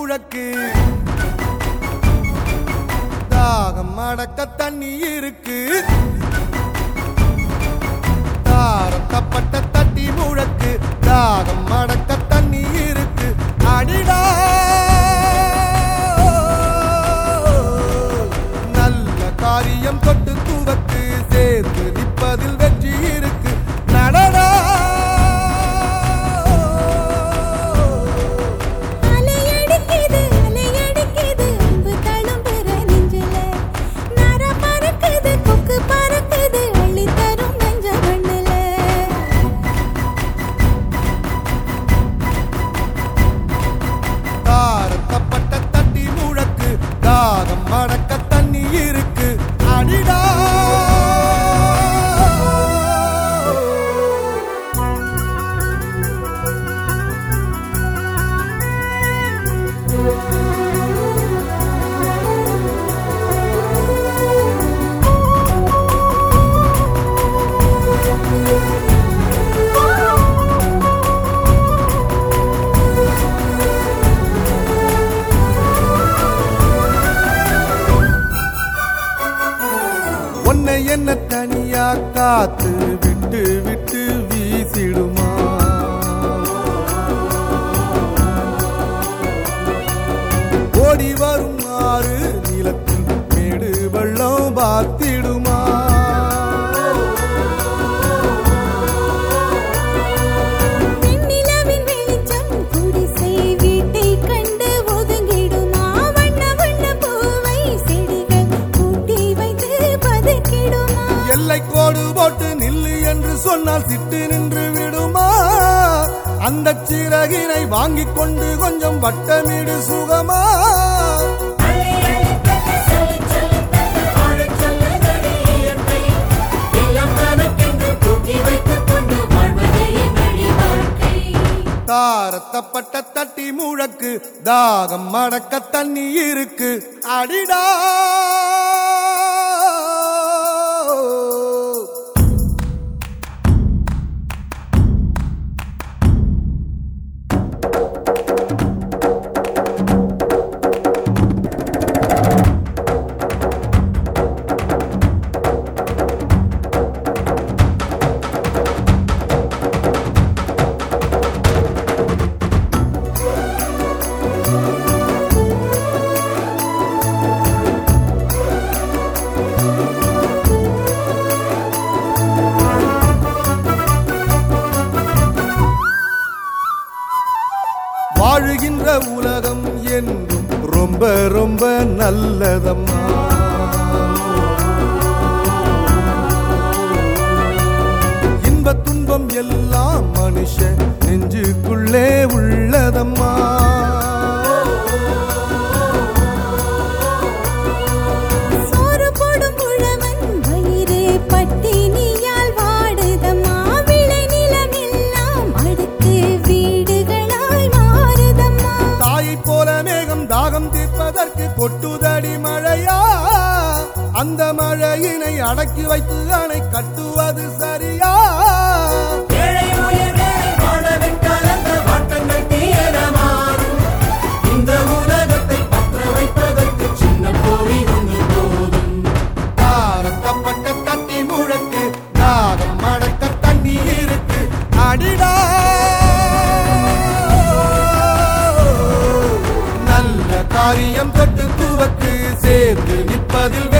முழக்கு தாகம் அடக்க தண்ணி இருக்கு தாரத்தப்பட்ட தட்டி முழக்கு தாகம் அடக்க தண்ணி இருக்கு அடிடா நல்ல காரியம் தொட்டு துவக்கு சேர்த்து நிற்பதில் வெற்றி இருக்கு நடடா அலையடிக்குது அலையடிக்குது அம்பு தழும்புற நெஞ்சில நர பறக்குது கொக்கு பறக்குது அள்ளி தரும் நெஞ்ச மண்ணுல தாரத்தப்பட்ட தட்டி முழக்கு தாகம் அடக்க தண்ணி இருக்கு அடிடா உன்னை என்ன தனியா காத்து விட்டு விட்டு வீசிடுமா ஓடி வரும் ஆறு நிலத்தில் மேடு வெள்ளம் பார்த்திடுமா வெண்ணிலவின் வெளிச்சம் குடிசை வீட்டை கண்டு ஒதுங்கிடுமா வண்ண வண்ண பூவை செடிகள் கூட்டி வைத்து பதுக்கிடுமா எல்லை கோடு போட்டு நில்லு என்று சொன்னால் சிட்டு நின்று விடுமா அந்த சிறகினை வாங்கிக் கொண்டு கொஞ்சம் வட்டமிடு சுகமா தாரத்தப்பட்ட தட்டி முழக்கு தாகம் மடக்க தண்ணி இருக்கு அடிடா வாழுகின்ற உலகம் என்றும் ரொம்ப ரொம்ப நல்லதம்மா இன்ப துன்பம் எல்லாம் மனுஷ நெஞ்சுக்குள்ளே உள்ளதம்மா சோறு போடும் உழவன் வயிறு பட்டினியால் வாடுதம்மா விளை நிலமெல்லாம் அடுத்து வீடுகளாய் மாறுதம்மா தாயை போல மேகம் தாகம் தீர்ப்பதற்கு கொட்டுதடி மழையா அந்த மழையினை அடக்கி வைத்து அணை கட்டுவது சரியா ஏழை உயர் வேலை வாழவின் கலந்த வாட்டங்கள் தீயன மாறும் இந்த உலகத்தை பற்ற வைப்பதற்கு சின்ன கோரி ஒன்று போதும் தாரத்தப்பட்ட தட்டி முழக்கு தாகம் மடக்க தண்ணி இருக்கு அடிடா நல்ல காரியம் தொட்டு துவக்கு சேர்ந்து நிற்பதில்